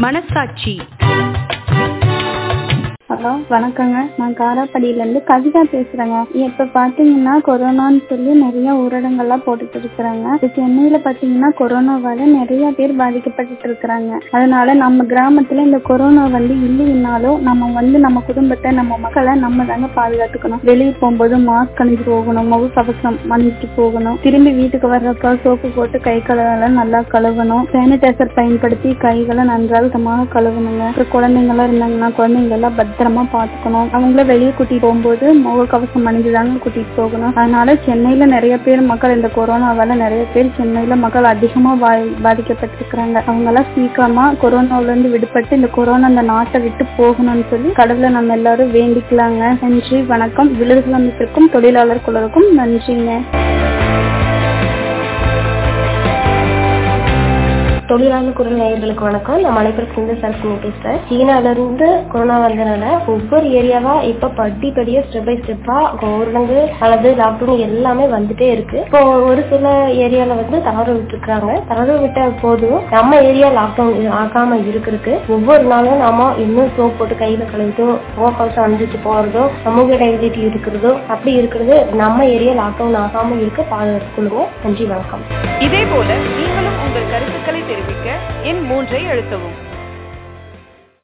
மனசாட்சி ஹலோ வணக்கங்க நான் காராப்படியிலேருந்து கவிதா பேசுகிறேங்க இப்போ பார்த்தீங்கன்னா கொரோனான்னு சொல்லி நிறைய ஊரடங்கெல்லாம் போட்டுட்டு இருக்கிறாங்க இப்போ சென்னையில் பார்த்தீங்கன்னா கொரோனாவால் நிறைய பேர் பாதிக்கப்பட்டுட்டு இருக்கிறாங்க அதனால நம்ம கிராமத்தில் இந்த கொரோனா வந்து இல்லைன்னாலும் நம்ம வந்து நம்ம குடும்பத்தை நம்ம மக்களை நம்ம தாங்க பாதுகாத்துக்கணும் வெளியே போகும்போது மாஸ்க் அணிஞ்சு போகணும் முக கவசம் அணிஞ்சிட்டு போகணும் திரும்பி வீட்டுக்கு வர்றப்ப சோப்பு போட்டு கை காலெல்லாம் நல்லா கழுவணும் சானிடைசர் பயன்படுத்தி கைகளை நன்றாக சுத்தமாக கழுவணுங்க அப்புறம் குழந்தைங்களாம் இருந்தாங்கன்னா குழந்தைங்க எல்லாம் பத்திரமா பாத்துக்கணும் அவங்கள வெளியே கூட்டிட்டு போகும்போது முகக்கவசம் அணிஞ்சுதாங்க கூட்டிட்டு போகணும் அதனால சென்னையில நிறைய பேர் மக்கள் இந்த கொரோனாவால நிறைய பேர் சென்னையில மக்கள் அதிகமா பா- பாதிக்கப்பட்டிருக்கிறாங்க அவங்க எல்லாம் சீக்கிரமா கொரோனால இருந்து விடுபட்டு இந்த கொரோனா அந்த நாட்டை விட்டு போகணும்னு சொல்லி கடவுளை நம்ம எல்லாரும் வேண்டிக்கலாங்க நன்றி வணக்கம் விழுதுகள் அமைப்பிற்கும் தொழிலாளர் குழுவுக்கும் நன்றிங்க தொழிலாளர் குரல் நேயர்களுக்கு வணக்கம் நான் மலைப்புறத்துல சரஸ்வதி பேசுறேன் சீனால இருந்து கொரோனா வந்தனால ஒவ்வொரு ஏரியாவா இப்ப படி படியா ஸ்டெப் பை ஸ்டெப்பா ஊரடங்கு அல்லது லாக்டவுன் எல்லாமே வந்துட்டே இருக்கு இப்போ ஒரு சில ஏரியால வந்து தளர்வு விட்டுருக்காங்க தளர்வு விட்ட போதும் நம்ம ஏரியா லாக்டவுன் ஆகாம இருக்கிறதுக்கு ஒவ்வொரு நாளும் நாம இன்னும் சோப் போட்டு கையில கழுவிட்டும் முகக்கவசம் அணிஞ்சிட்டு போறதும் சமூக இடைவெளி இருக்கிறதும் அப்படி இருக்கிறது நம்ம ஏரியா லாக்டவுன் ஆகாம இருக்க பாதுகாத்துக்கொள்ளுங்க நன்றி வணக்கம் இதே போல நீங்களும் உங்கள் கருத்துக்களை தெரிவிக்க எண் மூன்றை அழுத்தவும்